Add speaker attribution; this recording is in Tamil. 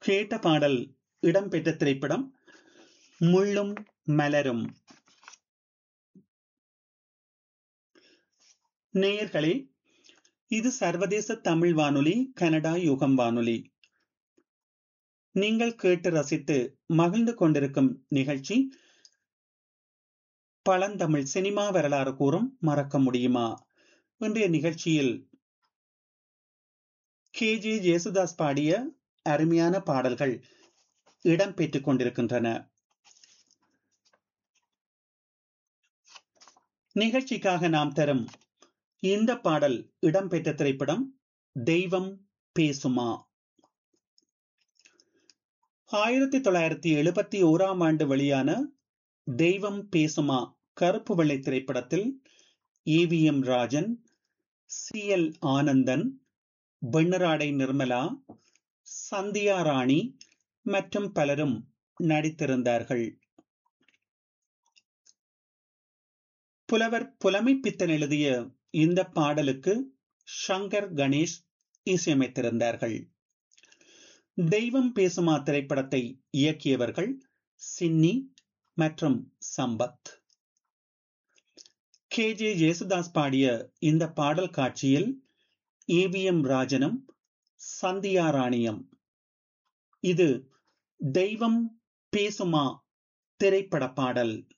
Speaker 1: கேட்ட பாடல் இடம்பெற்ற திரைப்படம் முள்ளும் மலரும் நேயர்களே இது சர்வதேச தமிழ் வானொலி கனடா யுகம் வானொலி நீங்கள் கேட்டு ரசித்து மகிழ்ந்து கொண்டிருக்கும் நிகழ்ச்சி பழந்தமிழ் சினிமா வரலாறு கூறும் மறக்க முடியுமா இன்றைய நிகழ்ச்சியில் கே ஜே ஜேசுதாஸ் பாடிய அருமையான பாடல்கள் இடம்பெற்றுக் கொண்டிருக்கின்றன நிகழ்ச்சிக்காக நாம் தரும் இந்த பாடல் இடம்பெற்ற திரைப்படம் தெய்வம் பேசுமா ஆயிரத்தி தொள்ளாயிரத்தி எழுபத்தி ஓராம் ஆண்டு வெளியான தெய்வம் பேசுமா கருப்பு வெள்ளை திரைப்படத்தில் AVM Rajan C L Anandan வெண்ணராடை நிர்மலா சந்தியா ராணி மற்றும் பலரும் நடித்திருந்தார்கள் புலவர் புலமைப்பித்தன் எழுதிய இந்த பாடலுக்கு ஷங்கர் கணேஷ் இசையமைத்திருந்தார்கள் தெய்வம் பேசுமா திரைப்படத்தை இயக்கியவர்கள் சின்னி மற்றும் சம்பத் கே ஜே ஜேசுதாஸ் பாடிய இந்த பாடல் காட்சியில் ஏவிஎம் ராஜனும் சந்தியா ராணியம் இது தெய்வம் பேசுமா திரைப்பட பாடல்